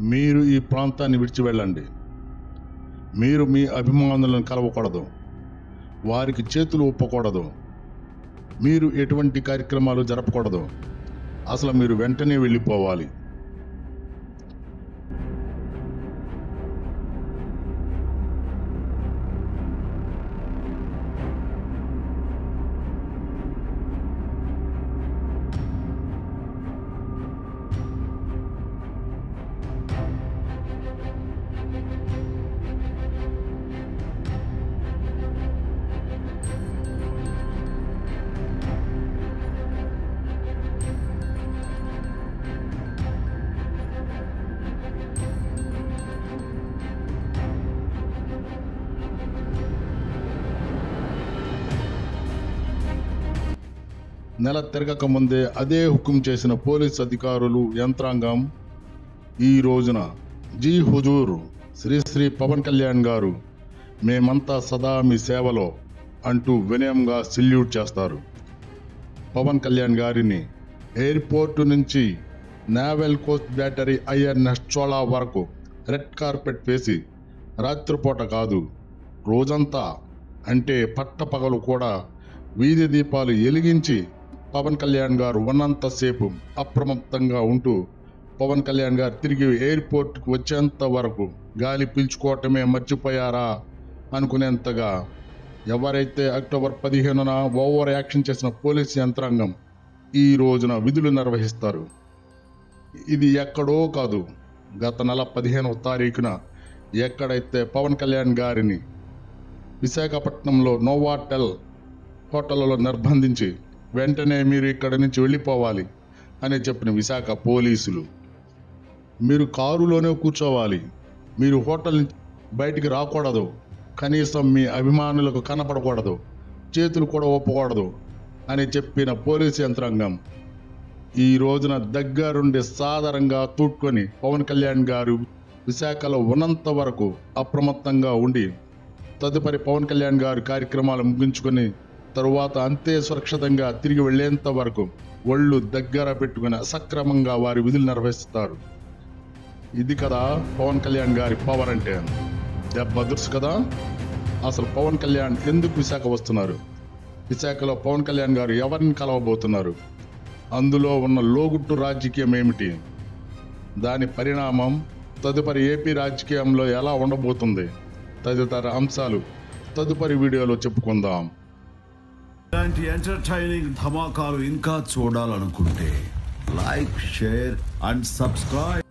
మీరు ఈ ప్రాంతాన్ని విడిచి వెళ్ళండి మీరు మీ అభిమానులను కలవకూడదు వారికి చేతులు ఒప్పకూడదు మీరు ఎటువంటి కార్యక్రమాలు జరపకూడదు అసలు మీరు వెంటనే వెళ్ళిపోవాలి నెల తిరగక ముందే అదే హుకుం చేసిన పోలీస్ అధికారులు యంత్రాంగం ఈ రోజున జీ హుజూర్ శ్రీ శ్రీ పవన్ కళ్యాణ్ గారు మేమంతా సదా మీ సేవలో అంటూ వినయంగా సెల్యూట్ చేస్తారు పవన్ కళ్యాణ్ గారిని ఎయిర్పోర్టు నుంచి naval coast battery INS Chola వరకు రెడ్ కార్పెట్ వేసి రాత్రిపూట కాదు రోజంతా అంటే పట్టపగలు కూడా వీధి దీపాలు వెలిగించి పవన్ కళ్యాణ్ గారు ఉన్నంతసేపు అప్రమత్తంగా ఉంటూ పవన్ కళ్యాణ్ గారు తిరిగి ఎయిర్పోర్ట్కి వచ్చేంత వరకు గాలి పీల్చుకోవటమే మర్చిపోయారా అనుకునేంతగా ఎవరైతే అక్టోబర్ పదిహేనున ఓవర్ యాక్షన్ చేసిన పోలీస్ యంత్రాంగం ఈ రోజున విధులు నిర్వహిస్తారు ఇది ఎక్కడో కాదు గత నెల పదిహేనవ తారీఖున ఎక్కడైతే పవన్ కళ్యాణ్ గారిని విశాఖపట్నంలో నోవాటెల్ హోటళ్లలో నిర్బంధించి వెంటనే మీరు ఇక్కడి నుంచి వెళ్ళిపోవాలి అని చెప్పిన విశాఖ పోలీసులు మీరు కారులోనే కూర్చోవాలి మీరు హోటల్ నుంచి బయటికి రాకూడదు కనీసం మీ అభిమానులకు కనపడకూడదు చేతులు కూడా ఒప్పకూడదు అని చెప్పిన పోలీసు యంత్రాంగం ఈ రోజున దగ్గరుండి సాదరంగా తూట్టుకొని పవన్ కళ్యాణ్ గారు విశాఖలో ఉన్నంత వరకు అప్రమత్తంగా ఉండి తదుపరి పవన్ కళ్యాణ్ గారు కార్యక్రమాలు ముగించుకొని తరువాత అంతే సురక్షితంగా తిరిగి వెళ్లేంత వరకు ఒళ్ళు దగ్గర పెట్టుకుని సక్రమంగా వారి విధులు నిర్వహిస్తారు ఇది కదా పవన్ కళ్యాణ్ గారి పవర్ అంటే దెబ్బ దుర్సు కదా అసలు పవన్ కళ్యాణ్ ఎందుకు విశాఖ వస్తున్నారు విశాఖలో పవన్ కళ్యాణ్ గారు ఎవరిని కలవబోతున్నారు అందులో ఉన్న లోగుట్టు రాజకీయం ఏమిటి దాని పరిణామం తదుపరి ఏపీ రాజకీయంలో ఎలా ఉండబోతుంది తదితర అంశాలు తదుపరి వీడియోలో చెప్పుకుందాం ఇలాంటి ఎంటర్టైనింగ్ ధమాకాలు ఇంకా చూడాలనుకుంటే లైక్ షేర్ అండ్ సబ్స్క్రైబ్